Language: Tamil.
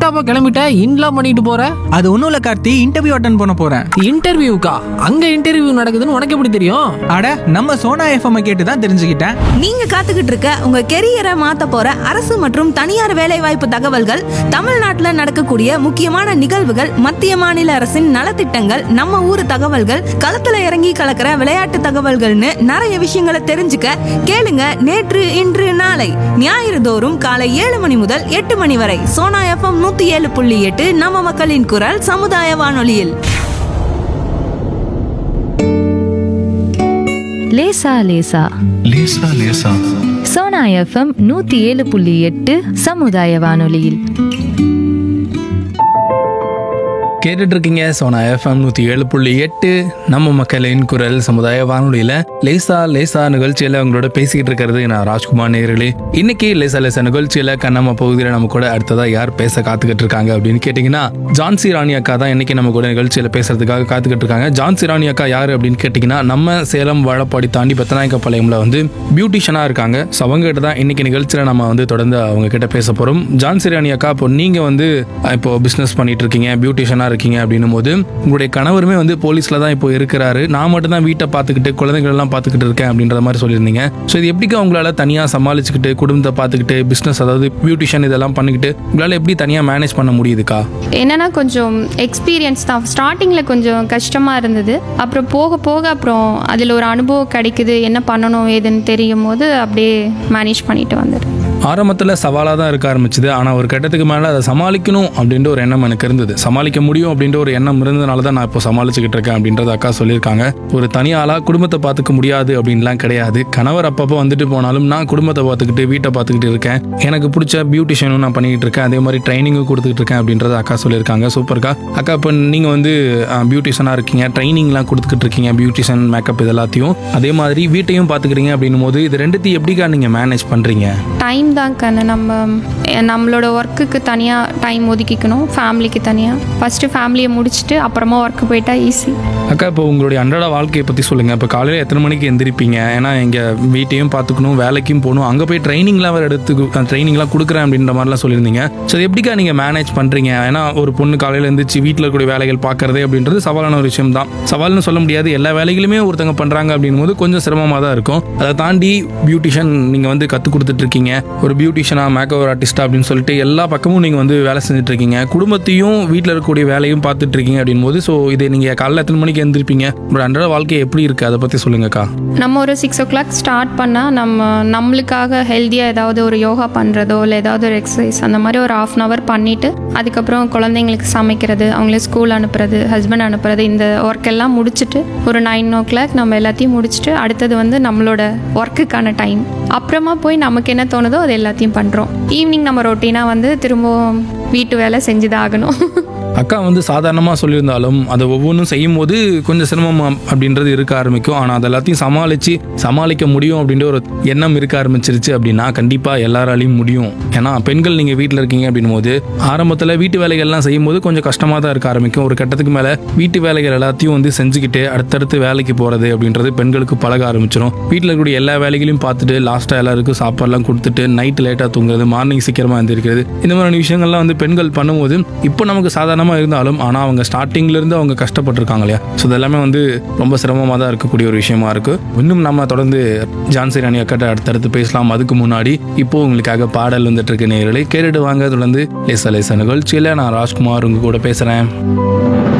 ஷார்ட்டாக கிளம்பிட்ட இன்லாம் பண்ணிட்டு போற அது ஒன்றும் இல்லை கார்த்தி இன்டர்வியூ அட்டன் பண்ண போகிறேன் இன்டர்வியூக்கா அங்க இன்டர்வியூ நடக்குதுன்னு உனக்கு எப்படி தெரியும் அட நம்ம சோனா எஃப்எம் கேட்டு தான் தெரிஞ்சுக்கிட்டேன் நீங்க காத்துக்கிட்டு இருக்க உங்க கெரியரை மாத்த போற அரசு மற்றும் தனியார் வேலைவாய்ப்பு தகவல்கள் தமிழ்நாட்டுல நடக்கக்கூடிய முக்கியமான நிகழ்வுகள் மத்திய மாநில அரசின் நலத்திட்டங்கள் நம்ம ஊர் தகவல்கள் களத்துல இறங்கி கலக்கிற விளையாட்டு தகவல்கள்னு நிறைய விஷயங்களை தெரிஞ்சுக்க கேளுங்க நேற்று இன்று நாளை ஞாயிறு தோறும் காலை ஏழு மணி முதல் எட்டு மணி வரை சோனா எஃப்எம் நூத்தி ஏழு புள்ளி எட்டு நம்ம மக்களின் குரல் சமுதாய வானொலியில் லேசா லேசா லேசா லேசா சோனா எஃப்எம் நூத்தி ஏழு புள்ளி எட்டு சமுதாய வானொலியில் கேட்டுட்டு இருக்கீங்க சோனா எஃப்எம் நூற்றி ஏழு புள்ளி எட்டு நம்ம மக்களின் குரல் சமுதாய வானொலியில் லேசா லேசா நிகழ்ச்சியில் உங்களோட பேசிக்கிட்டு இருக்கிறது நான் ராஜ்குமார் நேர்களே இன்னைக்கு லேசா லேசா நிகழ்ச்சியில் கண்ணம்மா பகுதியில் நம்ம கூட அடுத்ததாக யார் பேச காத்துக்கிட்டு இருக்காங்க அப்படின்னு கேட்டிங்கன்னா ஜான்சி ராணி அக்கா தான் இன்னைக்கு நம்ம கூட நிகழ்ச்சியில் பேசுறதுக்காக காத்துக்கிட்டு இருக்காங்க ஜான்சி ராணி அக்கா யார் அப்படின்னு கேட்டிங்கன்னா நம்ம சேலம் வாழப்பாடி தாண்டி பெத்தநாயக்கப்பாளையம்ல வந்து பியூட்டிஷியனாக இருக்காங்க ஸோ அவங்க கிட்ட தான் இன்னைக்கு நிகழ்ச்சியில் நம்ம வந்து தொடர்ந்து அவங்க கிட்ட பேச போகிறோம் ஜான்சி ராணி அக்கா இப்போ நீங்கள் வந்து அஹ், இப்போ பிஸ்னஸ் பண்ணிட்டு இருக்கீங்க பியூட்டிஷியனாக இருக்கீங்க அப்படின்னும் போது உங்களுடைய கணவருமே வந்து போலீஸில் தான் இப்போ இருக்கிறாரு நான் மட்டும் தான் வீட்டை பார்த்துக்கிட்டு குழந்தைகள் எல்லாம் பார்த்துக்கிட்டு இருக்கேன் அப்படின்ற மாதிரி சொல்லியிருந்தீங்க ஸோ இது எப்படிக்கா உங்களால் தனியாக சமாளிச்சுக்கிட்டு குடும்பத்தை பார்த்துக்கிட்டு பிஸ்னஸ் அதாவது பியூட்டிஷியன் இதெல்லாம் பண்ணிக்கிட்டு உங்களால் எப்படி தனியாக மேனேஜ் பண்ண முடியுதுக்கா என்னன்னா கொஞ்சம் எக்ஸ்பீரியன்ஸ் தான் ஸ்டார்டிங்கில் கொஞ்சம் கஷ்டமாக இருந்தது அப்புறம் போக போக அப்புறம் அதில் ஒரு அனுபவம் கிடைக்குது என்ன பண்ணணும் ஏதுன்னு தெரியும் போது அப்படியே மேனேஜ் பண்ணிட்டு வந்துடு ஆரம்பத்தில் சவாலாக தான் இருக்க ஆரம்பிச்சுது ஆனால் ஒரு கட்டத்துக்கு மேலே அதை சமாளிக்கணும் அப்படின்ற ஒரு எண்ணம் எனக்கு இருந்தது சமாளிக்க முடியும் அப்படின்ற ஒரு எண்ணம் இருந்ததுனால தான் நான் இப்போ சமாளிச்சுக்கிட்டு இருக்கேன் அப்படின்றத அக்கா சொல்லியிருக்காங்க ஒரு தனி ஆளாக குடும்பத்தை பார்த்துக்க முடியாது அப்படின்லாம் கிடையாது கணவர் அப்பப்போ வந்துட்டு போனாலும் நான் குடும்பத்தை பார்த்துக்கிட்டு வீட்டை பார்த்துக்கிட்டு இருக்கேன் எனக்கு பிடிச்ச பியூட்டிஷியனும் நான் பண்ணிக்கிட்டு இருக்கேன் அதே மாதிரி ட்ரைனிங்கும் கொடுத்துக்கிட்டு இருக்கேன் அப்படின்றத அக்கா சொல்லியிருக்காங்க சூப்பர்க்கா அக்கா இப்போ நீங்கள் வந்து பியூட்டிஷியனாக இருக்கீங்க ட்ரைனிங்லாம் கொடுத்துக்கிட்டு இருக்கீங்க பியூட்டிஷியன் மேக்கப் இது எல்லாத்தையும் அதே மாதிரி வீட்டையும் பார்த்துக்கிறீங்க அப்படின்னும் போது இது ரெண்டுத்தையும் எப்படிக்கா நீங்கள் மேனேஜ் பண்ணுறீங்க டைம் தான் கண்ணு நம்ம அஹ், நம்மளோட ஒர்க்குக்கு தனியாக டைம் ஒதுக்கிக்கணும் ஃபேமிலிக்கு தனியாக ஃபஸ்ட்டு ஃபேமிலியை முடிச்சுட்டு அப்புறமா ஒர்க்கு போயிட்டா ஈஸி அக்கா இப்போ உங்களுடைய அன்றாட வாழ்க்கையை பற்றி சொல்லுங்கள் இப்போ காலையில் எத்தனை மணிக்கு எந்திரிப்பீங்க ஏன்னா இங்கே வீட்டையும் பார்த்துக்கணும் வேலைக்கும் போகணும் அங்கே போய் ட்ரைனிங்லாம் வேறு எடுத்து ட்ரைனிங்லாம் கொடுக்குறேன் அப்படின்ற மாதிரிலாம் சொல்லியிருந்தீங்க ஸோ இது எப்படிக்கா நீங்கள் மேனேஜ் பண்ணுறீங்க ஏன்னா ஒரு பொண்ணு காலையில் எழுந்திரிச்சு வீட்டில் இருக்கக்கூடிய வேலைகள் பார்க்குறதே அப்படின்றது சவாலான ஒரு விஷயம் தான் சவால்னு சொல்ல முடியாது எல்லா வேலைகளுமே ஒருத்தங்க பண்ணுறாங்க அப்படின்னும் போது கொஞ்சம் சிரமமாக தான் இருக்கும் அதை தாண்டி பியூட்டிஷியன் நீங்கள் வந்து கற்றுக் கொடுத்துட்ருக்கீங்க ஒரு பியூட்டிஷியனாக மேக்கப் ஆர்டிஸ்டா அப்படின்னு சொல்லிட்டு எல்லா பக்கமும் நீங்கள் வந்து வேலை செஞ்சுட்டு இருக்கீங்க குடும்பத்தையும் வீட்டில் இருக்கக்கூடிய வேலையும் பார்த்துட்டு இருக்கீங்க அப்படின் போது ஸோ இதை நீங்கள் காலைல எத்தனை மணிக்கு எழுந்திருப்பீங்க உங்களோட அன்றாட வாழ்க்கை எப்படி இருக்குது அதை பற்றி சொல்லுங்கக்கா நம்ம ஒரு சிக்ஸ் ஓ கிளாக் ஸ்டார்ட் பண்ணால் நம்ம நம்மளுக்காக ஹெல்த்தியாக ஏதாவது ஒரு யோகா பண்ணுறதோ இல்லை ஏதாவது ஒரு எக்ஸசைஸ் அந்த மாதிரி ஒரு ஆஃப் அன் ஹவர் பண்ணிவிட்டு அதுக்கப்புறம் குழந்தைங்களுக்கு சமைக்கிறது அவங்களே ஸ்கூல் அனுப்புறது ஹஸ்பண்ட் அனுப்புறது இந்த ஒர்க் எல்லாம் முடிச்சுட்டு ஒரு நைன் ஓ கிளாக் நம்ம எல்லாத்தையும் முடிச்சுட்டு அடுத்தது வந்து நம்மளோட ஒர்க்குக்கான டைம் அப்புறமா போய் நமக்கு என்ன தோணுதோ அது எல்லாத்தையும் பண்ணுறோம் ஈவினிங் நம்ம ரொட்டீனாக வந்து திரும்பவும் வீட்டு வேலை செஞ்சு தான் ஆகணும் அக்கா வந்து சாதாரணமாக சொல்லியிருந்தாலும் அதை ஒவ்வொன்றும் செய்யும்போது கொஞ்சம் சிரமம் அப்படின்றது இருக்க ஆரம்பிக்கும் ஆனால் அது எல்லாத்தையும் சமாளித்து சமாளிக்க முடியும் அப்படின்ற ஒரு எண்ணம் இருக்க ஆரம்பிச்சிருச்சு அப்படின்னா கண்டிப்பாக எல்லாராலையும் முடியும் ஏன்னா பெண்கள் நீங்கள் வீட்டில் இருக்கீங்க அப்படின்னும் போது ஆரம்பத்தில் வீட்டு வேலைகள்லாம் செய்யும்போது கொஞ்சம் கஷ்டமாக தான் இருக்க ஆரம்பிக்கும் ஒரு கட்டத்துக்கு மேலே வீட்டு வேலைகள் எல்லாத்தையும் வந்து செஞ்சுக்கிட்டு அடுத்தடுத்து வேலைக்கு போகிறது அப்படின்றது பெண்களுக்கு பழக ஆரம்பிச்சிடும் வீட்டில் இருக்கக்கூடிய எல்லா வேலைகளையும் பார்த்துட்டு லாஸ்ட்டாக எல்லாருக்கும் சாப்பாடுலாம் கொடுத்துட்டு நைட்டு லேட்டாக தூங்குறது மார்னிங் சீக்கிரமாக எழுந்திருக்கிறது இந்த மாதிரியான விஷயங்கள்லாம் வந்து பெண்கள் பண்ணும்போது இப்போ நமக்கு சாதாரணமாக இருந்தாலும் ஆனால் அவங்க ஸ்டார்டிங்ல இருந்து அவங்க கஷ்டப்பட்டிருக்காங்க இல்லையா ஸோ இதெல்லாமே வந்து ரொம்ப சிரமமாக தான் இருக்கக்கூடிய ஒரு விஷயமா இருக்கு இன்னும் நம்ம தொடர்ந்து ஜான்சி ராணி அக்கட்ட அடுத்தடுத்து பேசலாம் அதுக்கு முன்னாடி இப்போ உங்களுக்காக பாடல் வந்துட்டு இருக்கு நேர்களை கேட்டுட்டு வாங்க தொடர்ந்து லேசா லேசா நிகழ்ச்சியில் நான் ராஜ்குமார் உங்க கூட பேசுகிறேன்